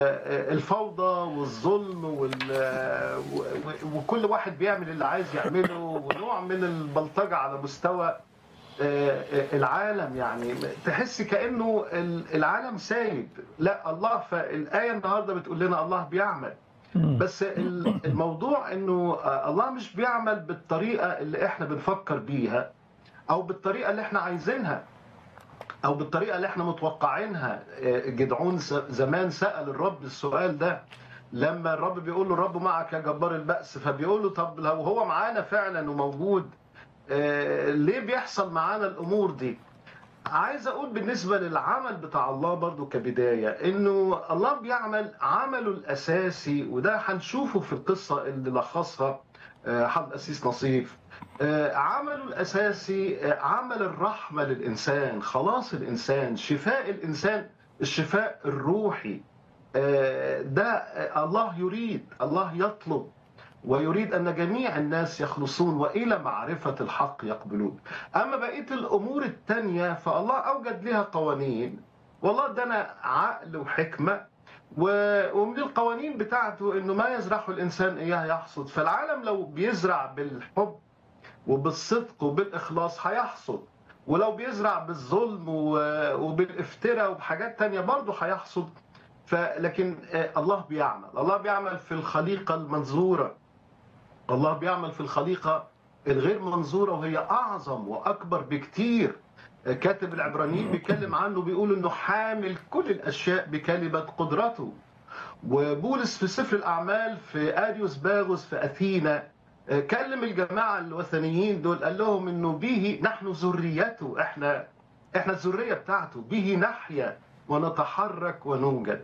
الفوضى والظلم وال... و- وكل واحد بيعمل اللي عايز يعمله ونوع من البلطجة على مستوى العالم يعني تحس كأنه العالم سايب لا الله فالآية النهاردة بتقول لنا الله بيعمل بس الموضوع انه الله مش بيعمل بالطريقة اللي احنا بنفكر بيها او بالطريقة اللي احنا عايزينها او بالطريقه اللي احنا متوقعينها جدعون زمان سال الرب السؤال ده لما الرب بيقول له الرب معك يا جبار البأس فبيقول له طب لو هو معانا فعلا وموجود ليه بيحصل معانا الامور دي عايز اقول بالنسبه للعمل بتاع الله برضو كبدايه انه الله بيعمل عمله الاساسي وده هنشوفه في القصه اللي لخصها حضر أسيس نصيف عمله الأساسي عمل الرحمة للإنسان خلاص الإنسان شفاء الإنسان الشفاء الروحي ده الله يريد الله يطلب ويريد أن جميع الناس يخلصون وإلى معرفة الحق يقبلون أما بقية الأمور التانية فالله أوجد لها قوانين والله ادانا عقل وحكمة ومن القوانين بتاعته انه ما يزرعه الانسان اياه يحصد فالعالم لو بيزرع بالحب وبالصدق وبالاخلاص هيحصد ولو بيزرع بالظلم وبالافتراء وبحاجات تانية برضه هيحصد فلكن الله بيعمل الله بيعمل في الخليقة المنظورة الله بيعمل في الخليقة الغير منظورة وهي أعظم وأكبر بكتير كاتب العبرانيين بيتكلم عنه بيقول انه حامل كل الاشياء بكلمه قدرته وبولس في سفر الاعمال في اريوس باغوس في اثينا كلم الجماعه الوثنيين دول قال لهم انه به نحن ذريته احنا احنا الذريه بتاعته به نحيا ونتحرك ونوجد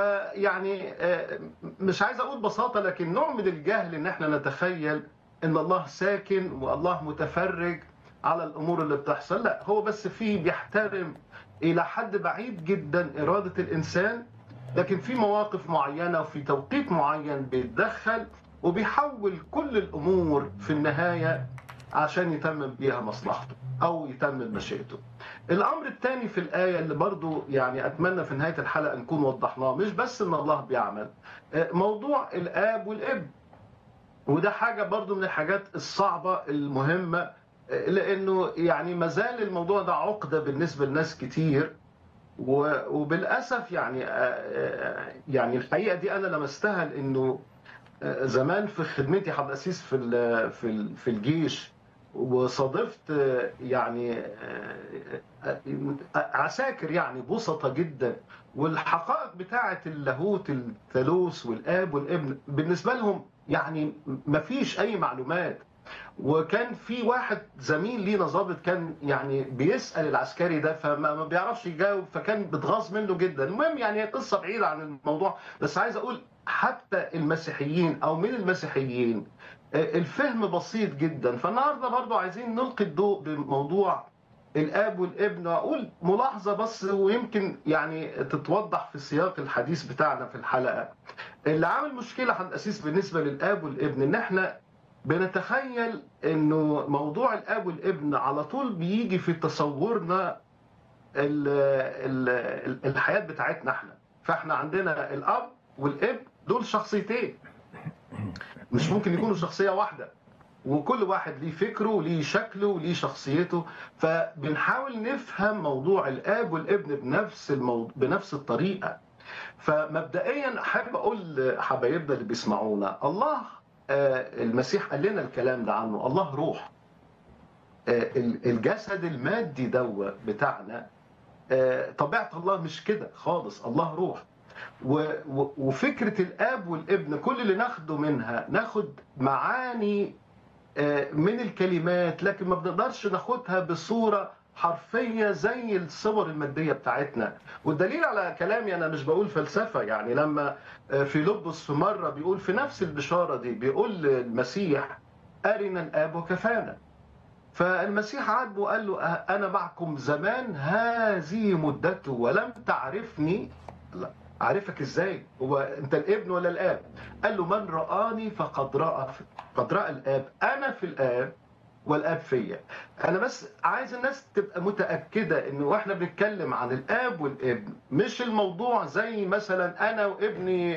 فيعني مش عايز اقول بساطه لكن نوع من الجهل ان احنا نتخيل ان الله ساكن والله متفرج على الامور اللي بتحصل لا هو بس فيه بيحترم الى حد بعيد جدا اراده الانسان لكن في مواقف معينه وفي توقيت معين بيتدخل وبيحول كل الامور في النهايه عشان يتمم بيها مصلحته او يتمم مشيئته. الامر الثاني في الايه اللي برضو يعني اتمنى في نهايه الحلقه نكون وضحناه مش بس ان الله بيعمل موضوع الاب والابن وده حاجه برضو من الحاجات الصعبه المهمه لانه يعني ما زال الموضوع ده عقده بالنسبه لناس كتير وبالاسف يعني يعني الحقيقه دي انا لمستها لانه زمان في خدمتي حضرتك اسيس في في في الجيش وصادفت يعني عساكر يعني بسطة جدا والحقائق بتاعه اللاهوت الثالوث والاب والابن بالنسبه لهم يعني ما فيش اي معلومات وكان في واحد زميل لينا ظابط كان يعني بيسال العسكري ده فما بيعرفش يجاوب فكان بتغاظ منه جدا المهم يعني هي قصه بعيده عن الموضوع بس عايز اقول حتى المسيحيين او من المسيحيين الفهم بسيط جدا فالنهارده برضو عايزين نلقي الضوء بموضوع الاب والابن واقول ملاحظه بس ويمكن يعني تتوضح في سياق الحديث بتاعنا في الحلقه اللي عامل مشكله عند الاسيس بالنسبه للاب والابن ان احنا بنتخيل انه موضوع الاب والابن على طول بيجي في تصورنا ال ال الحياه بتاعتنا احنا فاحنا عندنا الاب والابن دول شخصيتين مش ممكن يكونوا شخصيه واحده وكل واحد ليه فكره وليه شكله وليه شخصيته فبنحاول نفهم موضوع الاب والابن بنفس الموضوع بنفس الطريقه فمبدئيا احب اقول حبايبنا اللي بيسمعونا الله المسيح قال لنا الكلام ده عنه الله روح الجسد المادي دو بتاعنا طبيعة الله مش كده خالص الله روح وفكرة الآب والابن كل اللي ناخده منها ناخد معاني من الكلمات لكن ما بنقدرش ناخدها بصورة حرفية زي الصور المادية بتاعتنا والدليل على كلامي أنا مش بقول فلسفة يعني لما في لبس في مرة بيقول في نفس البشارة دي بيقول المسيح أرنا الآب وكفانا فالمسيح عاتبه وقال له أنا معكم زمان هذه مدته ولم تعرفني لا عارفك ازاي هو انت الابن ولا الاب قال له من رآني فقد رأى قد رأى الاب انا في الاب والاب فيا انا بس عايز الناس تبقى متاكده انه واحنا بنتكلم عن الاب والابن مش الموضوع زي مثلا انا وابني